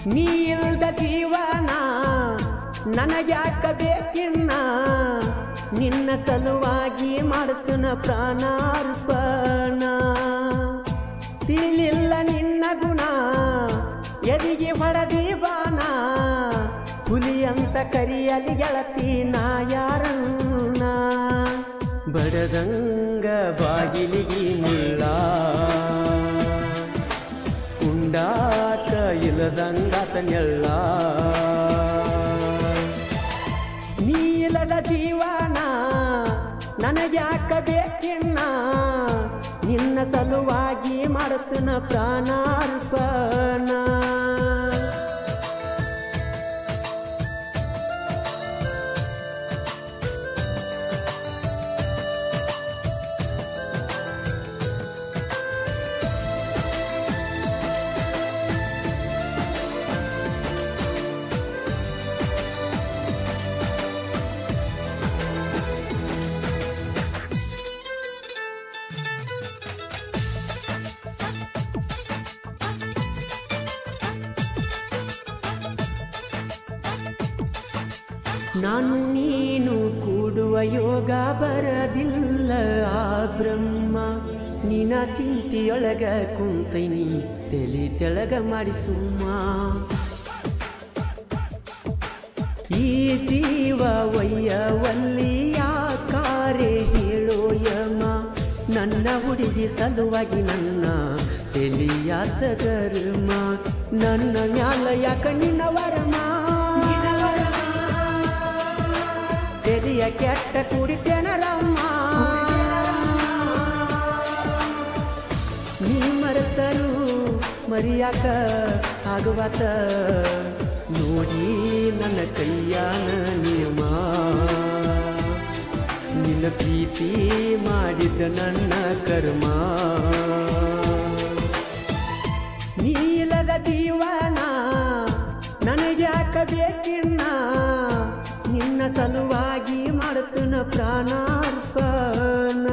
ನೀ ಇಲ್ದ ಜೀವನ ನನಗ್ಯಾಕ ಬೇಕಿನ್ನ ನಿನ್ನ ಸಲುವಾಗಿ ಮಾಡ್ತನ ಪ್ರಾಣಾರ್ಪಣ ತಿಳಿಲಿಲ್ಲ ನಿನ್ನ ಗುಣ ಎದಿಗೆ ಹೊಡೆದಿ ಬಾಣ ಹುಲಿ ಅಂತ ಕರಿಯಲಿ ಗೆಳತಿ ನಾ ಯಾರನ್ನ ಬಡದಂಗ ಬಾಗಿಲಿಗೆ ಮುಳ್ಳ ಕುಂಡಾಕ ಇಲ್ಲದಂಗಾತ ನೆಳ್ಳ ನೀಲದ ಜೀವನ ನನಗ್ಯಾಕ ಬೇಕಿನ್ನ ನಿನ್ನ ಸಲುವಾಗಿ ಮಾಡುತ್ತನ ಪ್ರಾಣಾರ್ಪಣ ನಾನು ನೀನು ಕೂಡುವ ಯೋಗ ಬರದಿಲ್ಲ ಆ ಬ್ರಹ್ಮ ನಿನ ಚಿಂತೆಯೊಳಗ ಕುಂತೈನಿ ತಲೆ ತೆಳಗ ಮಾಡಿ ಸುಮ್ಮ ಈ ಜೀವ ಒಯ್ಯವಲ್ಲಿಯ ಕಾರೆ ಹೇಳೋ ಯಮ ನನ್ನ ಹುಡುಗಿ ಸಲುವಾಗಿ ನನ್ನ ತೆಲಿಯಾದ ಗರ್ಮ ನನ್ನ ಮ್ಯಾಲ ಯಾಕ ನಿನ್ನ ವರಮ ತೆಲಿಯ ಕೆಟ್ಟ ಕುಡಿತೇನ ರಮ್ಮ ನೀ ಮರೆತರು ಮರಿಯಾಕ ಆಗುವಾತ ನೋಡಿ ನನ್ನ ಕೈಯಾನ ನಿಯಮ ನಿನ್ನ ಪ್ರೀತಿ ಮಾಡಿದ್ದ ನನ್ನ ಕರ್ಮ ನೀಲದ ಜೀವನ ನನಗ್ಯಾಕ ಬೇಕಿನ್ನ ನಿನ್ನ ಸಲುವಾಗಿ ಮಾಡುತ್ತನ ಪ್ರಾಣಾರ್ಪಣ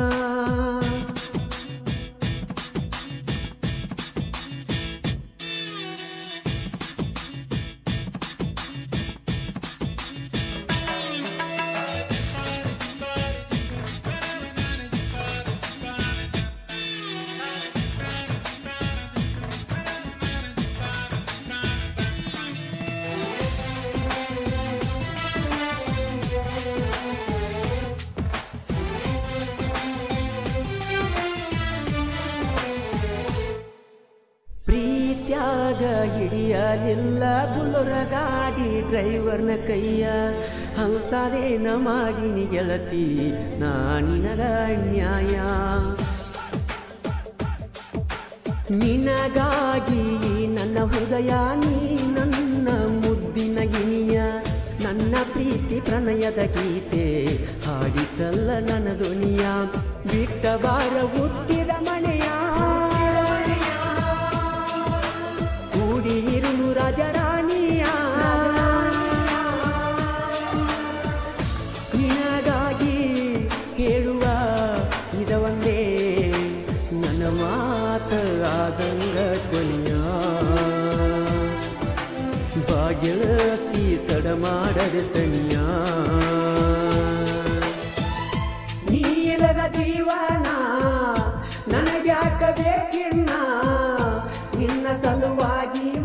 ಪ್ರೀತ್ಯಾಗ ಹಿಡಿಯಲಿಲ್ಲ ಬುಲುರ ಗಾಡಿ ಡ್ರೈವರ್ನ ಕೈಯ ಅಂತದೇನ ಮಾಡಿನಿ ಗೆಳತಿ ನಾ ನಿನಗ ಅನ್ಯಾಯ ನಿನಗಾಗಿ ನನ್ನ ಹೃದಯ ನೀ ನನ್ನ ಮುದ್ದಿನ ಗಿಣಿಯ ನನ್ನ ಪ್ರೀತಿ ಪ್ರಣಯದ ಗೀತೆ ಹಾಡಿತಲ್ಲ ನನ್ನ ಧ್ವನಿಯ ಬಿಟ್ಟ ಬಾರ ಹುಟ್ಟಿದ ಮನೆಯ ಕೂಡಿರು ರಾಜರಾಣಿಯ ನಿನಗಾಗಿ ಹೇಳುವ ಇದ ಒಂದೇ ನನ್ನ ಮಾತ ಆದಂಗ ಕೊನೆಯ ಬಾಗಿಲತಿ ತಡ ಮಾಡದೆ ಸನಿಯ ನೀಲದ ಜೀವನ ನನಗ್ಯಾಕ ಬೇಕಿನ್ನ ನಿನ್ನ ಸಲುವಾಗಿ